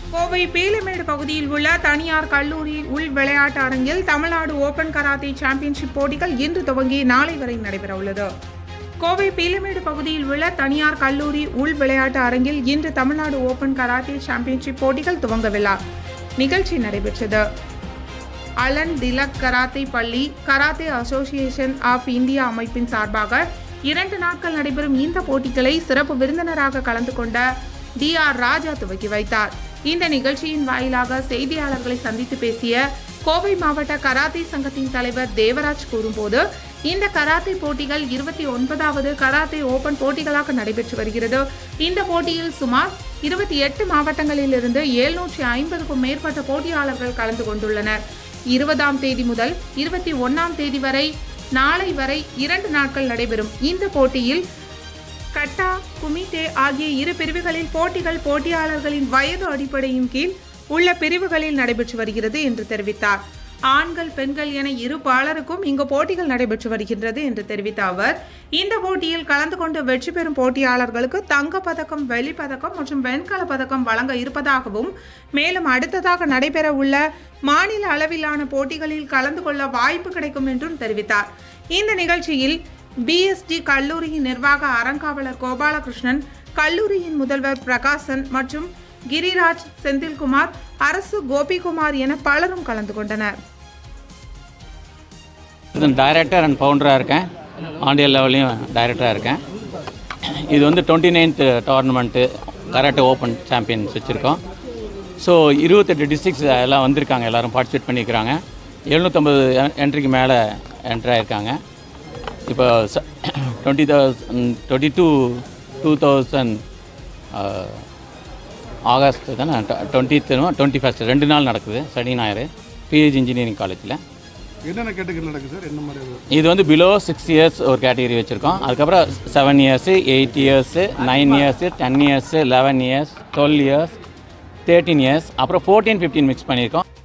கோவை பீலமேடு பகுதியில் உள்ள தனியார் கல்லூரி உள் விளையாட்டு அரங்கில் தமிழ்நாடு ஓபன் கராத்தே சாம்பியன்ஷிப் போட்டிகள் இன்று துவங்கி நாளை வரை நடைபெற உள்ளது கோவை பீலமேடு பகுதியில் உள்ள தனியார் கல்லூரி உள் விளையாட்டு அரங்கில் இன்று தமிழ்நாடு ஓபன் கராத்தே சாம்பியன்ஷிப் போட்டிகள் துவங்கவில்லை நிகழ்ச்சி நடைபெற்றது அலன் திலக் கராத்தே பள்ளி கராத்தே அசோசியேஷன் ஆஃப் இந்தியா அமைப்பின் சார்பாக இரண்டு நாட்கள் நடைபெறும் இந்த போட்டிகளை சிறப்பு விருந்தினராக கலந்து கொண்ட டி ஆர் ராஜா துவக்கி வைத்தார் இந்த நிகழ்ச்சியின் வாயிலாக செய்தியாளர்களை சந்தித்து பேசிய கோவை மாவட்ட கராத்தே சங்கத்தின் தலைவர் தேவராஜ் கூறும்போது இந்த கராத்தே போட்டிகள் இருபத்தி ஒன்பதாவது கராத்தே ஓபன் போட்டிகளாக நடைபெற்று வருகிறது இந்த போட்டியில் சுமார் இருபத்தி எட்டு மாவட்டங்களிலிருந்து எழுநூற்றி ஐம்பதுக்கும் மேற்பட்ட போட்டியாளர்கள் கலந்து கொண்டுள்ளனர் இருபதாம் தேதி முதல் இருபத்தி ஒன்னாம் தேதி வரை நாளை வரை இரண்டு நாட்கள் நடைபெறும் இந்த போட்டியில் கட்டா குமிட்டே ஆகிய இரு பிரிவுகளில் போட்டிகள் போட்டியாளர்களின் வயது அடிப்படையின் கீழ் உள்ள பிரிவுகளில் நடைபெற்று வருகிறது என்று தெரிவித்தார் ஆண்கள் பெண்கள் என இரு பாலருக்கும் இங்கு போட்டிகள் நடைபெற்று வருகின்றது என்று தெரிவித்த அவர் இந்த போட்டியில் கலந்து கொண்டு வெற்றி பெறும் போட்டியாளர்களுக்கு தங்கப் பதக்கம் வெள்ளிப் பதக்கம் மற்றும் வெண்கலப் பதக்கம் வழங்க இருப்பதாகவும் மேலும் அடுத்ததாக நடைபெற உள்ள மாநில அளவிலான போட்டிகளில் கலந்து கொள்ள வாய்ப்பு கிடைக்கும் என்றும் தெரிவித்தார் இந்த நிகழ்ச்சியில் பிஎஸ்டி கல்லூரியின் நிர்வாக அறங்காவலர் கோபாலகிருஷ்ணன் கல்லூரியின் முதல்வர் பிரகாசன் மற்றும் கிரிராஜ் செந்தில்குமார் அரசு கோபிகுமார் என பலரும் கலந்து கொண்டனர் டைரக்டர் அண்ட் ஃபவுண்டராக இருக்கேன் ஆண்டியல் லெவல்லையும் டைரக்டராக இருக்கேன் இது வந்து twenty ninth tournament karate open champions வச்சுருக்கோம் ஸோ இருபத்தெட்டு டிஸ்ட்ரிக்ஸ் எல்லாம் வந்திருக்காங்க எல்லோரும் பார்ட்டிசிபேட் பண்ணியிருக்கிறாங்க எழுநூற்றம்பது என்ட்ரிக்கு மேலே என்ட்ரி ஆயிருக்காங்க இப்போ twenty thousand twenty two two thousand August தானே டுவெண்ட்டித்துனும் டுவெண்ட்டி ஃபஸ்ட் ரெண்டு நாள் நடக்குது சனி ஞாயிறு பிஹெச் இன்ஜினியரிங் காலேஜில் என்னென்ன கேட்டகரி நடக்குது சார் என்ன மாதிரி அது? இது வந்து பிலோ சிக்ஸ் இயர்ஸ் ஒரு கேட்டகரி வச்சுருக்கோம் அதுக்கப்புறம் seven years eight years nine years ten years eleven years twelve years thirteen years அப்புறம் ஃபோர்டீன் ஃபிஃப்டீன் மிக்ஸ் பண்ணியிருக்கோம்